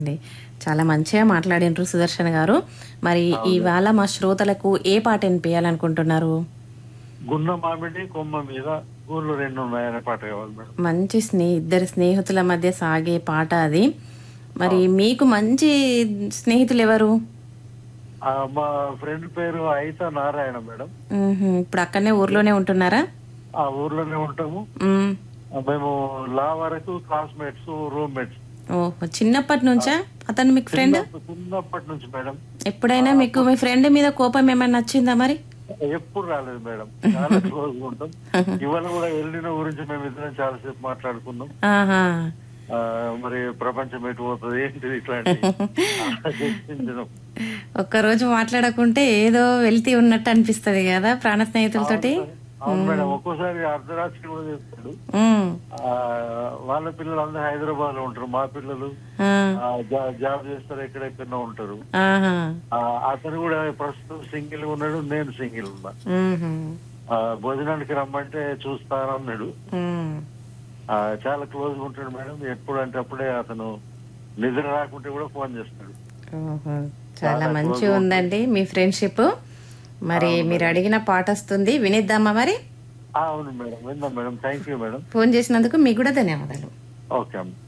అండి. చాలా మంచిగా మాట్లాడినరు సుదర్శన్ గారు మరి ఇవాళ మా శ్రోతలకు ఏ పాట వినిపించాలనుకుంటున్నారు గున్న మామిడి కొమ్మ మీద ఊర్లు రెండు ఉన్నాయనే పాట కావాలి మేడం మంచి స్నే ఇద్దరు స్నేహితుల మధ్య సాగే పాట అది మరి మీకు మంచి స్నేహితులు ఎవరు ఆ, మా ఫ్రెండ్ పేరు అయిత నారాయణ మేడం మ్హూ. ఇప్పుడు అక్కడనే ఊర్లోనే ఉంటున్నారా ఆ ఊర్లోనే ఉంటాము మ్. ఆ, మేము లా వరకు క్లాస్మేట్స్ రూమ్మేట్స్ ఓహో చిన్నప్పటి నుంచా అతను మీకు ఫ్రెండ్ చిన్నప్పటి నుంచి మేడం ఎప్పుడైనా మీకు మీ ఫ్రెండ్ మీద కోపం ఏమైనా వచ్చిందా మరి ఎప్పుడు రాలేదు మేడం చాలా క్లోజ్ ఉంటాం ఇవాళ కూడా వెళ్ళిన గురించి మేము ఇద్దరం చాలాసేపు మాట్లాడుకున్నాం ఆహా ఆ, మరి ప్రపంచం ఎటు పోతుంది ఏంటిది ఇట్లాంటి చర్చించినాం ఒక్కరోజు మాట్లాడకుంటే ఏదో వెళ్తీ ఉన్నట్టు అనిపిస్తది కదా ప్రాణ స్నేహితులతోటి అవును మేడం ఒక్కోసారి అర్ధరాత్రి కూడా చేస్తాడు మ్. ఆ, వాళ్ళ పిల్లలు అందరూ హైదరాబాద్ లో ఉంటారు మా పిల్లలు ఆ. ఆ, జా- జాబ్ చేస్తారు ఎక్కడెక్కడో ఉంటారు ఆహా ఆ, అతను కూడా ప్రస్తుతం సింగిల్ ఉన్నాడు నేను సింగిల్ ఉన్నా మ్హూ. ఆ, భోజనానికి రమ్మంటే చూస్తానన్నాడు మ్. ఆ, చాలా క్లోజ్ గా ఉంటాడు మేడం ఎప్పుడు అంటే అప్పుడే అతను నిద్ర రాకుంటే కూడా ఫోన్ చేస్తాడు ఓహో. చాలా మంచిగా ఉందండి మీ ఫ్రెండ్షిప్ మరి మీరు అడిగిన పాట వస్తుంది వినిద్దామా మరి ఆ, అవును మేడం విందాం madam thank you madam phone చేసినందుకు మీకు కూడా ధన్యవాదాలు ఓకే అమ్మ